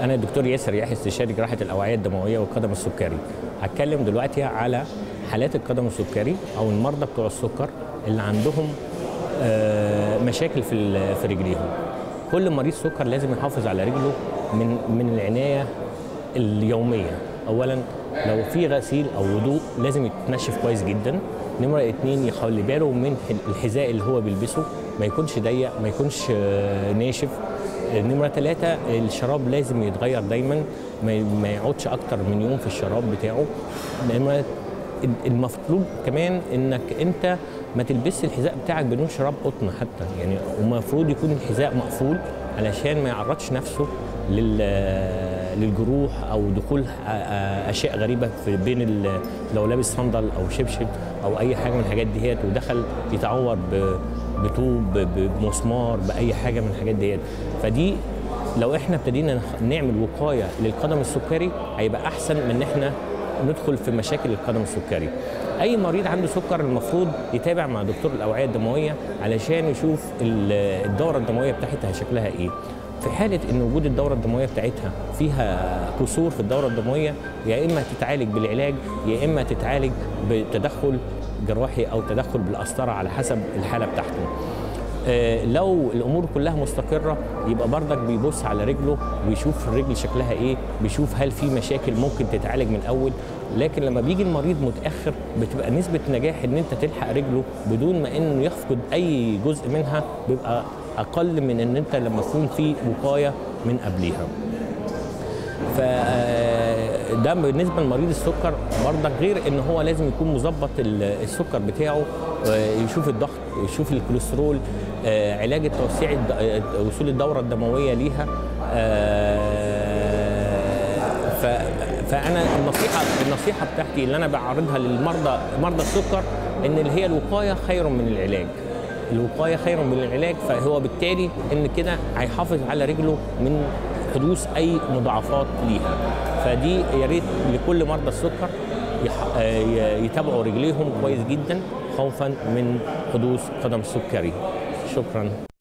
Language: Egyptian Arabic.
انا الدكتور ياسر يحيى استشاري جراحه الاوعيه الدمويه والقدم السكري هتكلم دلوقتي على حالات القدم السكري او المرضى بتوع السكر اللي عندهم آه، مشاكل في ال- في رجليهم كل مريض سكر لازم يحافظ على رجله من من العنايه اليوميه اولا لو في غسيل او وضوء لازم يتنشف كويس جدا نمرة اتنين يخلي باله من الحذاء اللي هو بيلبسه ما يكونش ضيق ما يكونش آه، ناشف نمرة ثلاثة الشراب لازم يتغير دايما ما ما يقعدش أكتر من يوم في الشراب بتاعه نمرة المطلوب كمان انك انت ما تلبسش الحذاء بتاعك بدون شراب قطن حتى يعني ومفروض يكون الحذاء مقفول علشان ما يعرضش نفسه لل للجروح او دخول أ- أ- اشياء غريبه في بين ال- لو لابس صندل او شبشب او اي حاجه من الحاجات ديت ودخل يتعور ب- بطوب ب- بمسمار باي حاجه من الحاجات ديت فدي لو احنا ابتدينا نخ- نعمل وقايه للقدم السكري هيبقى احسن من ان احنا ندخل في مشاكل القدم السكري اي مريض عنده سكر المفروض يتابع مع دكتور الاوعيه الدمويه علشان يشوف ال- الدوره الدمويه بتاعتها شكلها ايه في حاله ان وجود الدوره الدمويه بتاعتها فيها كسور في الدوره الدمويه يا اما تتعالج بالعلاج يا اما تتعالج بتدخل جراحي او تدخل بالقسطره على حسب الحاله بتاعته آه، لو الامور كلها مستقره يبقى بردك بيبص على رجله ويشوف الرجل شكلها ايه بيشوف هل في مشاكل ممكن تتعالج من الاول لكن لما بيجي المريض متاخر بتبقى نسبه نجاح ان انت تلحق رجله بدون ما انه يفقد اي جزء منها بيبقى اقل من ان انت لما يكون في وقايه من قبليها فده بالنسبه لمريض السكر برضك غير ان هو لازم يكون مظبط ال- السكر بتاعه آه، يشوف الضغط يشوف الكوليسترول آه، علاج التوسيع الد- آه، وصول الدوره الدمويه ليها آه، ف- فانا النصيحه النصيحه بتاعتي اللي انا بعرضها للمرضى مرضى السكر ان اللي هي الوقايه خير من العلاج الوقايه خير من العلاج فهو بالتالي ان كده هيحافظ على رجله من حدوث اي مضاعفات ليها فدي يا ريت لكل مرضى السكر يح- آه، ي- يتابعوا رجليهم كويس جدا خوفا من حدوث قدم سكري شكرا